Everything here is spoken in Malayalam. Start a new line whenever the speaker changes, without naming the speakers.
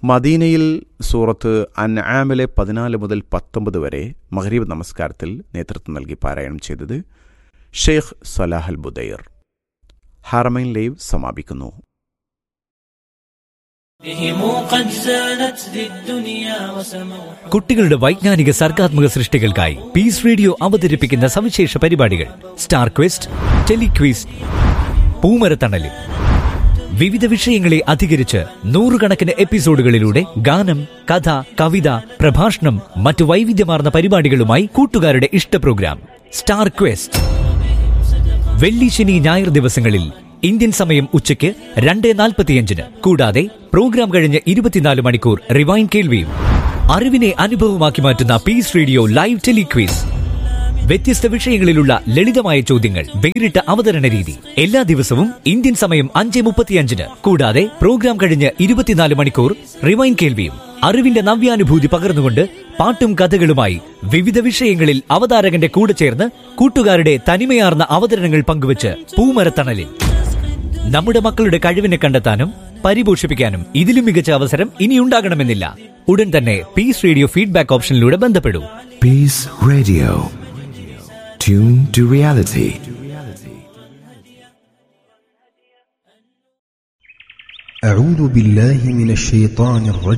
മദീനയിൽ സൂറത്ത് അൻആമിലെ പതിനാല് മുതൽ പത്തൊമ്പത് വരെ മഹരീബ് നമസ്കാരത്തിൽ നേതൃത്വം നൽകി പാരായണം ചെയ്തത് ഷെയ്ഖ് സലാഹൽ ബുദൈർ ഹാറമൈൻ ലൈവ് സമാപിക്കുന്നു
بهم قد زانت ذي الدنيا وسموا
കുട്ടികളുടെ വൈജ്ഞാനിക സർഗാത്മക സൃഷ്ടികൾക്കായി പീസ് റേഡിയോ അവതരിപ്പിക്കുന്ന സവിശേഷ പരിപാടികൾ സ്റ്റാർ ക്വസ്റ്റ് ടെലിക്വിസ് പൂമരത്തണലിൽ വിവിധ വിഷയങ്ങളെ അധികരിച്ച് നൂറുകണക്കിന് എപ്പിസോഡുകളിലൂടെ ഗാനം കഥ കവിത പ്രഭാഷണം മറ്റു വൈവിധ്യമാർന്ന പരിപാടികളുമായി കൂട്ടുകാരുടെ ഇഷ്ട പ്രോഗ്രാം സ്റ്റാർ ക്വസ്റ്റ് വെള്ളി ശനി ഞായർ ദിവസങ്ങളിൽ ഇന്ത്യൻ സമയം ഉച്ചയ്ക്ക് രണ്ട് നാൽപ്പത്തിയഞ്ചിന് കൂടാതെ പ്രോഗ്രാം കഴിഞ്ഞ് ഇരുപത്തിനാല് മണിക്കൂർ റിവൈൻ കേൾവിയും അറിവിനെ അനുഭവമാക്കി മാറ്റുന്ന പീസ് റേഡിയോ ലൈവ് ടെലിക്വീസ് വ്യത്യസ്ത വിഷയങ്ങളിലുള്ള ലളിതമായ ചോദ്യങ്ങൾ വേറിട്ട അവതരണ രീതി എല്ലാ ദിവസവും ഇന്ത്യൻ സമയം അഞ്ച് മുപ്പത്തിയഞ്ചിന് കൂടാതെ പ്രോഗ്രാം കഴിഞ്ഞ് ഇരുപത്തിനാല് മണിക്കൂർ റിവൈൻ കേൾവിയും അറിവിന്റെ നവ്യാനുഭൂതി പകർന്നുകൊണ്ട് പാട്ടും കഥകളുമായി വിവിധ വിഷയങ്ങളിൽ അവതാരകന്റെ കൂടെ ചേർന്ന് കൂട്ടുകാരുടെ തനിമയാർന്ന അവതരണങ്ങൾ പങ്കുവച്ച് പൂമരത്തണലിൽ നമ്മുടെ മക്കളുടെ കഴിവിനെ കണ്ടെത്താനും പരിപോഷിപ്പിക്കാനും ഇതിലും മികച്ച അവസരം ഇനിയുണ്ടാകണമെന്നില്ല ഉടൻ തന്നെ പീസ് റേഡിയോ ഫീഡ്ബാക്ക് ഓപ്ഷനിലൂടെ ബന്ധപ്പെടൂ
Peace Radio. Tune to reality.
أعوذ بالله من الشيطان الرجيم